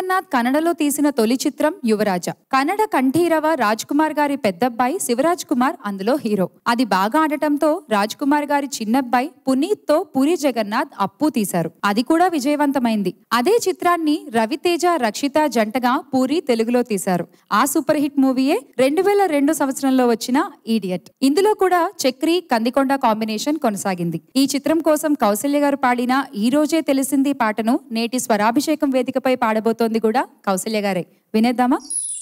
జగన్నాథ్ కన్నడలో తీసిన తొలి చిత్రం యువరాజ కన్నడ కంఠీరవ రాజ్ కుమార్ గారి పెద్దబ్బాయి శివరాజ్ కుమార్ అందులో హీరో అది బాగా ఆడటంతో రాజ్ కుమార్ గారి చిన్నబ్బాయి పునీత్ తో పూరి జగన్నాథ్ అప్పు తీశారు అది కూడా విజయవంతమైంది అదే చిత్రాన్ని రవితేజ రక్షిత జంటగా పూరి తెలుగులో తీశారు ఆ సూపర్ హిట్ మూవీయే రెండు వేల రెండు సంవత్సరంలో వచ్చిన ఈడియట్ ఇందులో కూడా చక్రి కందికొండ కాంబినేషన్ కొనసాగింది ఈ చిత్రం కోసం కౌసల్య గారు పాడిన ఈ రోజే తెలిసింది పాటను నేటి స్వరాభిషేకం వేదికపై పాడబోతోంది కూడా కౌసల్య గారే వినేద్దామా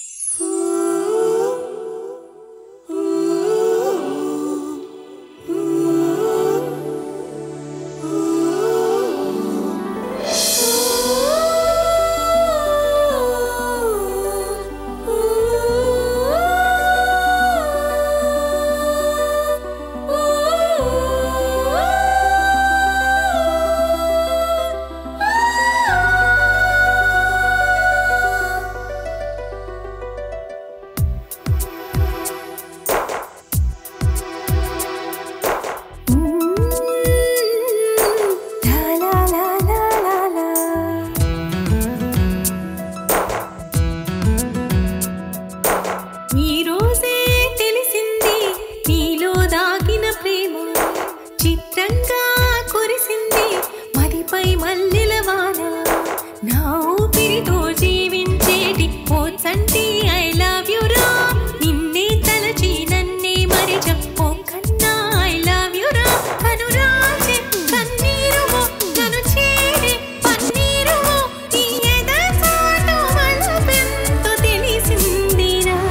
ఈ రోజే తెలిసింది నీలో దాగిన ప్రేమ చిత్రంగా కురిసింది మదిపై మల్లెల వాన నా ఊపిరితో జీవించేటి ఓ చంటి ఐ లవ్ యు రా నిన్నే తలచి నన్నే మరిచ ఓ కన్నా ఐ లవ్ యు రా కనురాజే కన్నీరు నన్ను చేరే పన్నీరు ఈ ఎద చాటు వలపెంతో తెలిసిందిరా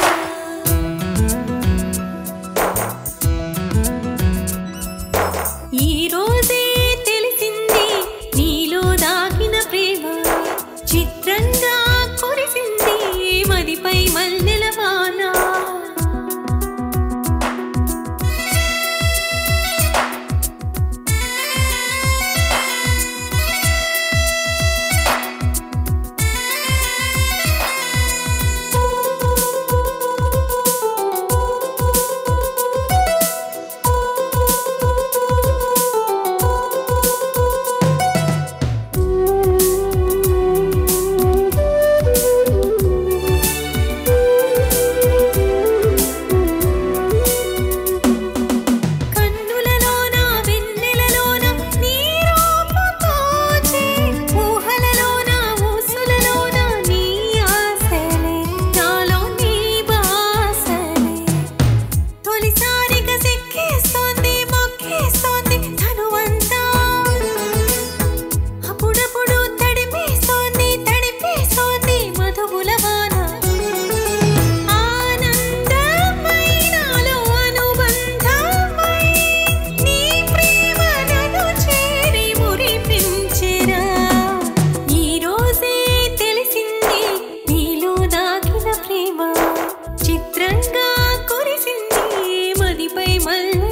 ఈ రోజే తెలిసింది నీలో దాగిన ప్రేమ చిత్రంగా కురిసింది మదిపై మల్లెల వాన కన్నులలోన వెన్నెలలోన నీ రూపు తోచే ఊహలలోన ఊసులలోన నీ ఆశలే నాలో నీ బాసలే తొలిసారిగా సిక్కేస్తోంది మొక్కేస్తోంది తనువంతా అప్పుడప్పుడు తడిపేస్తోంది తడిపేస్తోంది మధువుల వాన ఆనందమైనాలో అనుబంధమై నీ ప్రేమ నన్ను చేరి మురిపించెరా ఈ రోజే తెలిసింది నీలో దాగిన ప్రేమ చిత్రంగా కురిసింది మదిపై మల్ల